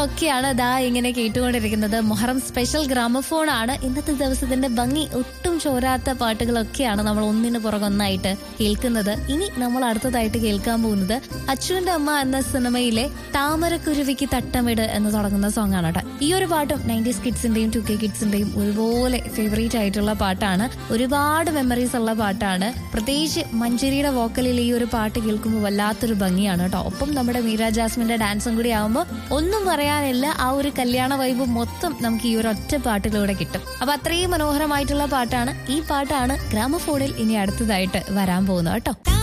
ഒക്കെയാണ് ദാ ഇങ്ങനെ കേട്ടുകൊണ്ടിരിക്കുന്നത് മൊഹറം സ്പെഷ്യൽ ഗ്രാമഫോൺ ആണ് ഇന്നത്തെ ദിവസത്തിന്റെ ഭംഗി ഒട്ടും ചോരാത്ത പാട്ടുകളൊക്കെയാണ് നമ്മൾ ഒന്നിന് പുറകൊന്നായിട്ട് കേൾക്കുന്നത് ഇനി നമ്മൾ അടുത്തതായിട്ട് കേൾക്കാൻ പോകുന്നത് അച്ഛന്റെ അമ്മ എന്ന സിനിമയിലെ താമരക്കുരുവിക്ക് തട്ടമിട് എന്ന് തുടങ്ങുന്ന സോങ് ആണ് കേട്ടോ ഈ ഒരു പാട്ടും നയൻറ്റീസ് കിഡ്സിന്റെയും ടു കെ കിഡ്സിന്റെയും ഒരുപോലെ ഫേവറേറ്റ് ആയിട്ടുള്ള പാട്ടാണ് ഒരുപാട് മെമ്മറീസ് ഉള്ള പാട്ടാണ് പ്രത്യേകിച്ച് മഞ്ചേരിയുടെ വോക്കലിൽ ഈ ഒരു പാട്ട് കേൾക്കുമ്പോൾ വല്ലാത്തൊരു ഭംഗിയാണ് കേട്ടോ ഒപ്പം നമ്മുടെ മീര ജാസ്മിന്റെ ഡാൻസും കൂടി ആവുമ്പോൾ ഒന്നും പറയാനില്ല ആ ഒരു കല്യാണ വൈബ് മൊത്തം നമുക്ക് ഈ ഒരു ഒറ്റ പാട്ടിലൂടെ കിട്ടും അപ്പൊ അത്രയും മനോഹരമായിട്ടുള്ള പാട്ടാണ് ഈ പാട്ടാണ് ഗ്രാമഫോണിൽ ഇനി അടുത്തതായിട്ട് വരാൻ പോകുന്നത് കേട്ടോ